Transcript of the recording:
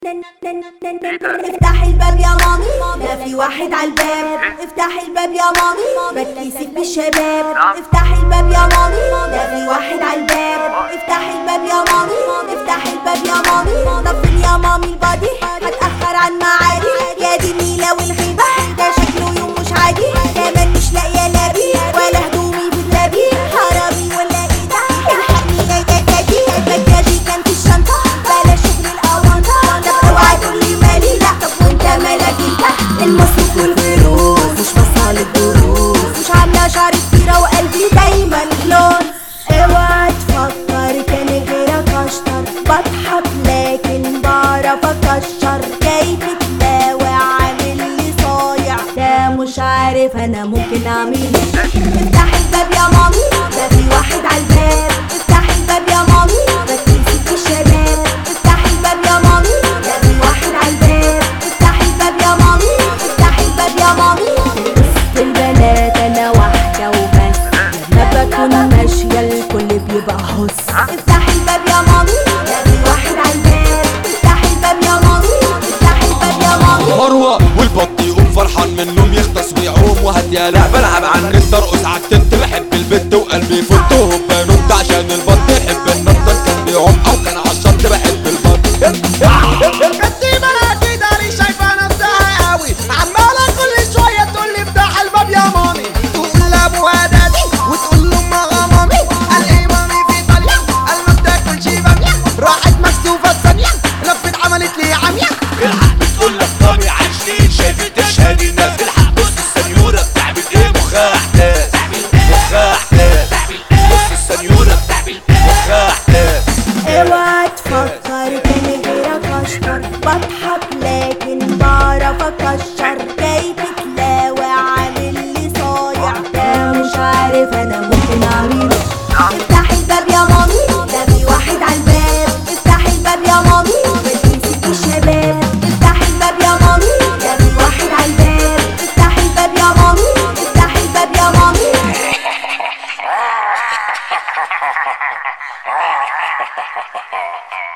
افتحي الباب يا مامي ما في واحد على الباب افتحي الباب يا مامي بتكيسك بالشباب افتحي الباب يا مامي ما في واحد على الباب افتحي الباب يا مامي افتحي الباب يا مامي طفل يا مامي البادي هتأخر عن معادي يا دي النيلة والغيبة ده شكله يوم مش عادي كمان مش لاقية لابي ولا هدومي في دولابي حرامي ولا ايه ده الحقني يا جدادي المكياجي كان في الشنطة بلاش شغل الأونطة طب اوعى تقولي مالي لا طب وانت مالك انت المصروف والفلوس مش بصال الدروس مش عاملة شعر كتيرة وقلبي دايما لون اوعى تفكر كان غيرك اشطر بضحك لكن بعرف اكشر جاي تتلاوى عامل لي صايع ده مش عارف انا ممكن اعمل ايه افتحي الباب يا مامي ده في واحد على الباب افتحي الباب يا مامي بتكسف الشباب افتحي الباب يا مامي ده في واحد على الباب افتحي الباب يا مامي افتحي الباب يا مامي وسط البنات انا واحدة وبس لما بكون ماشية الكل بيبقى هص افتحي الباب يا مامي ده في واحد على الباب افتحي الباب يا مامي افتحي الباب يا مامي مروة والبط يقوم فرحان من النوم يغطس ويعوم وهدي لا بلعب على النت ارقص على التنت بحب البت وقلبي فت وهوب نط عشان البط يحب النط إن كان بيعوم او كان على الشط بحب البط كنتي بناتي داري شايفة نفسها قوي عمالة كل شوية تقول لي افتح الباب يا مامي تقول لابوها دادي وتقول لامها مامي قال ايه مامي في ايطاليا قال ما بتاكلش بامية راحت مكسوفة ثانية لفت عملت لي عمية الحق بتقول لك طامي عايشين شايفة تشهد الناس الحق بص السنيورة بتعمل ايه مخها احداث مخها احداث بص السنيورة بتعمل مخها احداث اوعى تفكر كان غيرك اشطر بضحك لكن بعرف اكشر جاي تتلاوى عامل لي صايع ده مش عارف انا ممكن اعمله افتحي الباب يا مامي ده في واحد على الباب افتحي الباب يا مامي بتمسك الشباب افتحي الباب يا مامي ده في واحد على الباب افتحي الباب يا مامي افتحي الباب يا مامي Ha ha ha ha ha ha!